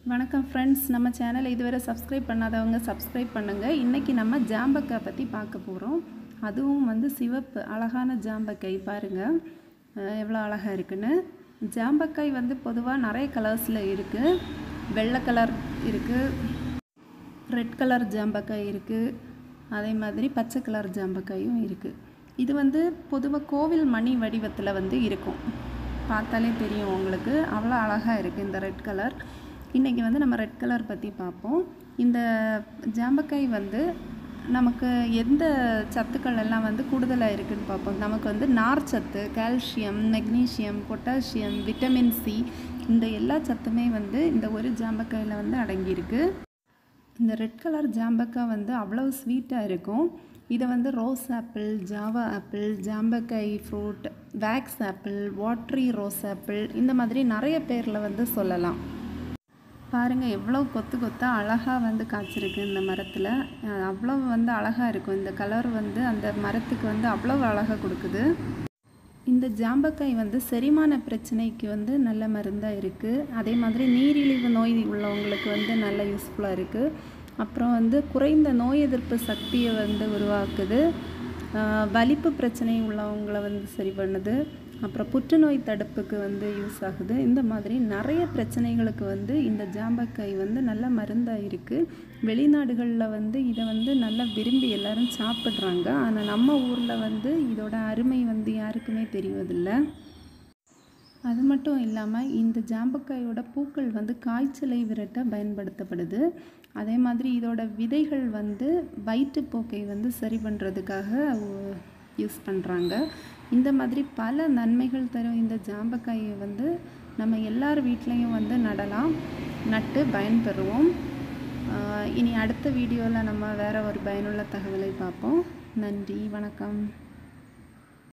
வணக்கம் ஃப்ரெண்ட்ஸ் நம்ம சேனலை இதுவரை சப்ஸ்கிரைப் பண்ணாதவங்க சப்ஸ்கிரைப் பண்ணுங்கள் இன்றைக்கி நம்ம ஜாம்பக்காய் பற்றி பார்க்க போகிறோம் அதுவும் வந்து சிவப்பு அழகான ஜாம்பக்காய் பாருங்கள் அஹ் எவ்வளோ அழகாக இருக்குன்னு ஜாம்பக்காய் வந்து பொதுவாக நிறைய கலர்ஸில் இருக்குது வெள்ளை கலர் இருக்குது ரெட் கலர் ஜாம்பக்காய் இருக்குது அதே மாதிரி பச்சை கலர் ஜாம்பக்காயும் இருக்குது இது வந்து பொதுவாக கோவில் மணி வடிவத்தில் வந்து இருக்கும் பார்த்தாலே தெரியும் உங்களுக்கு அவ்வளோ அழகாக இருக்குது இந்த ரெட் கலர் இன்றைக்கி வந்து நம்ம ரெட் கலர் பற்றி பார்ப்போம் இந்த ஜாம்பக்காய் வந்து நமக்கு எந்த சத்துக்கள் எல்லாம் வந்து கூடுதலாக இருக்குதுன்னு பார்ப்போம் நமக்கு வந்து நார்ச்சத்து calcium magnesium potassium vitamin C இந்த எல்லா சத்துமே வந்து இந்த ஒரு ஜாம்பக்காயில் வந்து அடங்கியிருக்கு இந்த ரெட் கலர் ஜாம்பக்காய் வந்து அவ்வளோ ஸ்வீட்டாக இருக்கும் இதை வந்து ரோஸ் ஆப்பிள் ஜாவா ஆப்பிள் ஜாம்பக்காய் fruit wax apple watery rose apple இந்த மாதிரி நிறைய பேரில் வந்து சொல்லலாம் பாருங்கள் எவ்வளோ கொத்து கொத்தாக அழகாக வந்து காய்ச்சிருக்கு இந்த மரத்தில் அஹ் அவ்வளோ வந்து அழகாக இருக்கும் இந்த கலர் வந்து அந்த மரத்துக்கு வந்து அவ்வளோ அழகாக கொடுக்குது இந்த ஜாம்பக்காய் வந்து செரிமான பிரச்சனைக்கு வந்து நல்ல மருந்தாக இருக்குது அதே மாதிரி நீரிழிவு நோய் உள்ளவங்களுக்கு வந்து நல்ல யூஸ்ஃபுல்லாக இருக்குது அப்புறம் வந்து குறைந்த நோய் எதிர்ப்பு சக்தியை வந்து உருவாக்குது ஆஹ் வலிப்பு பிரச்சனை உள்ளவங்கள வந்து சரி பண்ணுது அப்புறம் புற்றுநோய் தடுப்புக்கு வந்து யூஸ் ஆகுது இந்த மாதிரி நிறைய பிரச்சனைகளுக்கு வந்து இந்த ஜாம்பக்காய் வந்து நல்ல மருந்தாக இருக்குது வெளிநாடுகளில் வந்து இதை வந்து நல்லா விரும்பி எல்லாரும் சாப்பிட்றாங்க ஆனால் நம்ம ஊரில் வந்து இதோட அருமை வந்து யாருக்குமே தெரிவதில்லை அது மட்டும் இல்லாமல் இந்த ஜாம்பக்காயோட பூக்கள் வந்து காய்ச்சலை விரட்ட பயன்படுத்தப்படுது அதே மாதிரி இதோட விதைகள் வந்து வயிற்றுப்போக்கை வந்து சரி பண்ணுறதுக்காக யூஸ் பண்ணுறாங்க இந்த மாதிரி பல நன்மைகள் தரும் இந்த ஜாம்பக்காயை வந்து நம்ம எல்லார் வீட்லேயும் வந்து நடலாம் நட்டு பயன்பெறுவோம் ஆஹ் இனி அடுத்த வீடியோவில் நம்ம வேறு ஒரு பயனுள்ள தகவலை பார்ப்போம் நன்றி வணக்கம்